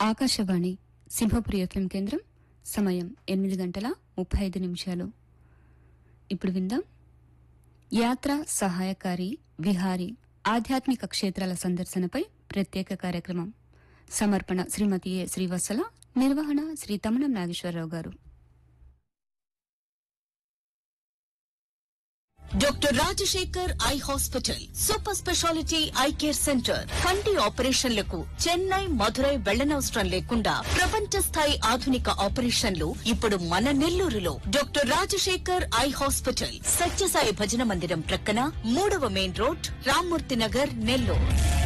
Akashvani Simhapuri FM కేంద్రం సమయం ఎనిమిది గంటల ముప్పై ఐదు నిమిషాలు ఇప్పుడు విందాం యాత్ర సహాయకారి విహారీ ఆధ్యాత్మిక క్షేత్రాల సందర్శనపై ప్రత్యేక కార్యక్రమం సమర్పణ శ్రీమతి ఏ శ్రీవత్సల నిర్వహణ శ్రీ తమణం నాగేశ్వరరావు గారు doctor Rajasekhar eye hospital super speciality eye care centre కంటి ఆపరేషన్లకు చెన్నై మధురై వెళ్లనవసరం లేకుండా ప్రపంచ స్థాయి ఆధునిక ఆపరేషన్లు ఇప్పుడు మన నెల్లూరులో doctor Rajasekhar eye hospital Sathya Sai భజన మందిరం ప్రక్కన మూడవ మెయిన్ రోడ్ రామ్మూర్తి నగర్ నెల్లూరు